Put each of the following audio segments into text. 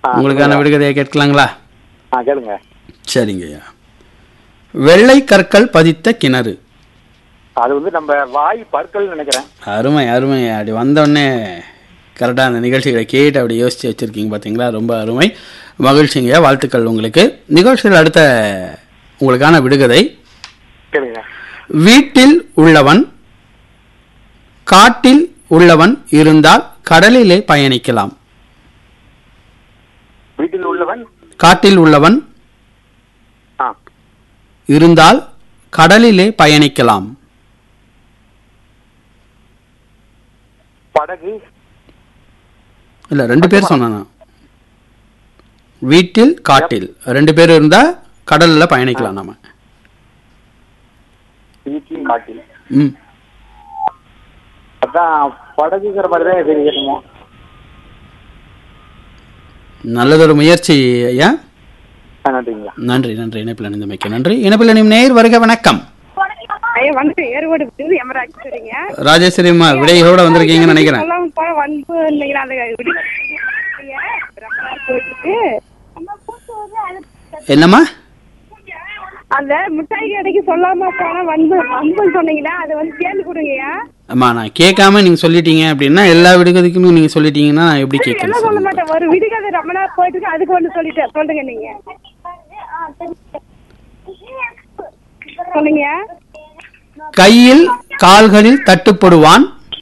உங்களுக்கான விடுகதையை கேட்கலாங்களா ஆ கேளுங்க சரிங்கய்யா வெள்ளை கற்கள் பதித்த கிணறு அது வந்து நம்ம வாய் பற்கள் நினைக்கிறேன் அருமை அருமை அப்படி வந்தோடனே கரெக்டாக அந்த நிகழ்ச்சிகளை கேட்டு அப்படி யோசித்து வச்சுருக்கீங்க பார்த்தீங்களா ரொம்ப அருமை மகிழ்ச்சிங்க வாழ்த்துக்கள் உங்களுக்கு நிகழ்ச்சியில் அடுத்த உங்களுக்கான விடுகதை கேளுங்க வீட்டில் உள்ளவன் காட்டில் உள்ளவன் இருந்தால் கடலிலே பயணிக்கலாம் வீட்டில் உள்ளவன் காட்டில் உள்ளவன் ஆ இருந்தால் கடலிலே பயணிக்கலாம் படகு இல்ல ரெண்டு பேர் சொன்னானா வீட்டில் காட்டில் ரெண்டு பேர் இருந்தா கடல்ல பயணிக்கலாம் நாம வீட்டில் காட்டில் ம் அதான் படகுங்கிற மாதிரி தான் இது கேட்கணும் நல்லதொரு முயற்சி ஐயா ஆ நன்றிங்களா நன்றி நன்றி இணைப்பில் இணைந்தமைக்கு நன்றி இணைப்பில் இணையும் நேர் வருக வணக்கம் ஐயா வந்து ஏறுபாடு விட்டு எமராஜ் சரிங்க ராஜேஸ்வரி அம்மா விடைகளோட வந்திருக்கீங்கன்னு நினைக்கிறேன் சொல்லாம போன வந்து இன்னைக்கு அந்த விடி போயிட்டு என்னம்மா அந்த மிட்டாய் கடைக்கு சொல்லாம போனா வந்து வந்து சொன்னீங்கன்னா அது வந்து சேர்ந்து கொடுங்கய்யா அம்மா நான் கேட்காம நீங்க சொல்லிட்டீங்க அப்படின்னா எல்லா விடுகதைக்கும் நீங்க சொல்லிட்டீங்கன்னா நான் எப்படி எல்லாம் கேட்கறது சொல்ல சொல்லுங்க. மாட்டேன் ஒரு விடுகதை ரொம்ப நாள் போயிட்டு அதுக்கு ஒண்ணு சொல்லிட்டேன் சொல்லுங்க நீங்க சொல்லுங்க கையில் கால்களில் தட்டுப்படுவான்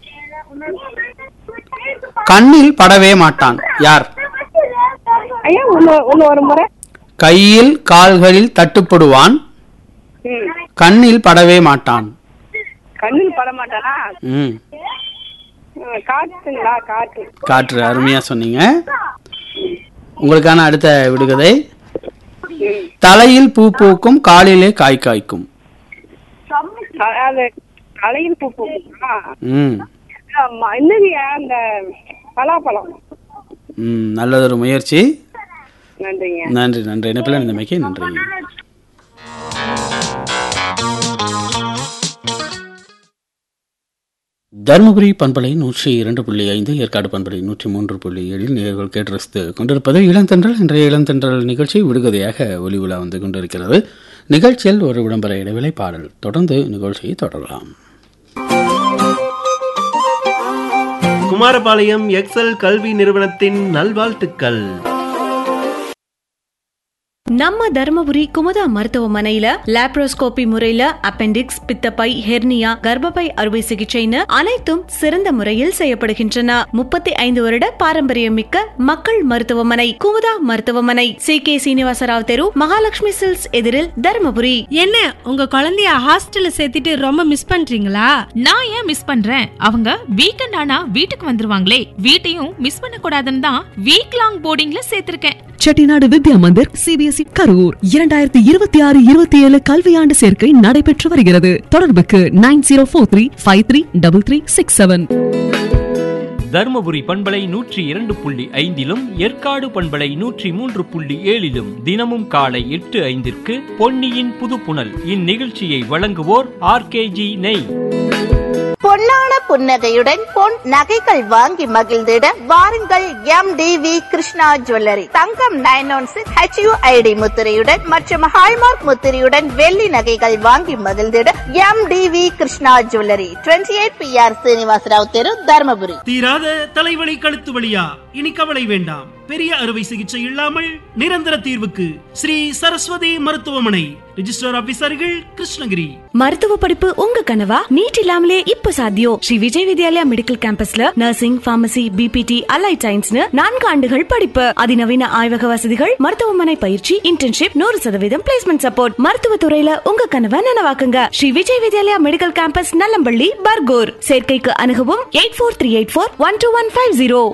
கண்ணில் படவே மாட்டான் யார் ஐயா ஒண்ணு ஒண்ணு ஒரு முறை கையில் கால்களில் தட்டுப்படுவான் ம் கண்ணில் படவே மாட்டான் கண்ணில் பட மாட்டானா ம் ம், காட்டுங்களா காட்டு காற்று அருமையா சொன்னீங்க உங்களுக்கான அடுத்த விடுகதை தலையில் பூ பூக்கும் காலிலே காய் காய்க்கும் அ- அது கலையில் பூ பூக்குமா ம் ஆமா என்னங்கய்யா அந்த பலாப்பழம் ம் நல்லதொரு முயற்சி நன்றிங்க நன்றி நன்றி இணைப்பில் இணைந்தமைக்கு நன்றி தருமபுரி பண்பலை நூற்றி இரண்டு புள்ளி ஐந்து ஏற்காடு பண்பலை நூற்றி மூன்று புள்ளி ஏழில் நேர்கள் கேட்டு ரசித்து கொண்டிருப்பது இளந்தென்றல் இன்றைய இளந்தென்றல் நிகழ்ச்சி விடுகதையாக ஒளி உலா வந்து கொண்டிருக்கிறது நிகழ்ச்சியில் ஒரு விளம்பர இடைவேளை பாடல் தொடர்ந்து நிகழ்ச்சியை தொடரலாம் குமாரபாளையம் எக்ஸல் கல்வி நிறுவனத்தின் நல்வாழ்த்துக்கள் நம்ம தருமபுரி குமுதா மருத்துவமனையில லாப்ரோஸ்கோபி முறையில அப்பெண்டிக்ஸ் பித்தப்பை ஹெர்னியா கர்ப்பப்பை அறுவை சிகிச்சைன்னு அனைத்தும் சிறந்த முறையில் செய்யப்படுகின்றன முப்பத்தி ஐந்து வருட பாரம்பரியம் மிக்க மக்கள் மருத்துவமனை குமுதா மருத்துவமனை சி கே சீனிவாசராவ் தெரு மகாலட்சுமி சில்ஸ் எதிரில் தருமபுரி என்ன உங்க குழந்தைய ஹாஸ்டல்ல சேர்த்துட்டு ரொம்ப மிஸ் பண்றீங்களா நான் ஏன் மிஸ் பண்றேன் அவங்க வீக்கெண்ட் ஆனா வீட்டுக்கு வந்துருவாங்களே வீட்டையும் மிஸ் பண்ண கூடாதுன்னு தான் வீக் லாங் போர்டிங்ல சேர்த்திருக்கேன் செட்டிநாடு வித்யா மந்திர் சிபிஎஸ்இ கரூர் இரண்டாயிரத்தி இருபத்தி ஆறு இருபத்தி ஏழு கல்வியாண்டு சேர்க்கை நடைபெற்று வருகிறது தொடர்புக்கு nine zero four three five three double three six seven Dharmapuri பண்பலை நூற்றி இரண்டு புள்ளி ஐந்திலும் ஏற்காடு பண்பலை நூற்றி மூன்று புள்ளி ஏழிலும் தினமும் காலை எட்டு ஐந்திற்கு பொன்னியின் புதுப்புணல் இந்நிகழ்ச்சியை வழங்குவோர் ஆர்கேஜி நெய் பொன்னான புன்னகையுடன் பொன் நகைகள் வாங்கி மகிழ்ந்திட வாருங்கள் M T V Krishna jewellery தங்கம் நைன் ஒன் சிக்ஸ் ஹெச்யூஐடி முத்திரையுடன் மற்றும் ஹால்மார்க் முத்திரையுடன் வெள்ளி நகைகள் வாங்கி மகிழ்ந்திட M T V Krishna jewellery twenty eight P R Srinivasarao தெரு தருமபுரி தீராத தலைவலி கழுத்து வலியா இனி கவலை வேண்டாம் பெரிய அறுவை சிகிச்சை இல்லாமல் நிரந்தர தீர்வுக்கு ஸ்ரீ சரஸ்வதி மருத்துவமனை ரிஜிஸ்டர் ஆபீசர்கள் கிருஷ்ணகிரி மருத்துவ படிப்பு உங்க கனவா நீட் இல்லாமலே இப்ப சாத்தியம் ஸ்ரீ விஜய் வித்யாலயா மெடிக்கல் கேம்பஸ்ல நர்சிங் பார்மசி பிபிடி அலைட் சயின்ஸ்னு நான்கு ஆண்டுகள் படிப்பு அதிநவீன ஆய்வக வசதிகள் மருத்துவமனை பயிற்சி இன்டர்ன்ஷிப் நூறு சதவீதம் பிளேஸ்மெண்ட் சப்போர்ட் மருத்துவ துறையில உங்க கனவை நனவாக்குங்க ஸ்ரீ விஜய் வித்யாலயா மெடிக்கல் கேம்பஸ் நல்லம்பள்ளி பர்கூர் சேர்க்கைக்கு அணுகவும் eight four three eight four one two one five zero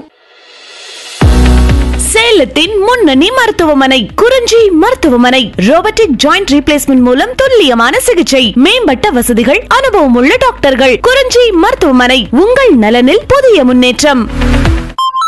சேலத்தின் முன்னணி மருத்துவமனை குறிஞ்சி மருத்துவமனை ரோபோட்டிக் ஜாயிண்ட் ரீப்ளேஸ்மெண்ட் மூலம் துல்லியமான சிகிச்சை மேம்பட்ட வசதிகள் அனுபவம் உள்ள டாக்டர்கள் குறிஞ்சி மருத்துவமனை உங்கள் நலனில் புதிய முன்னேற்றம்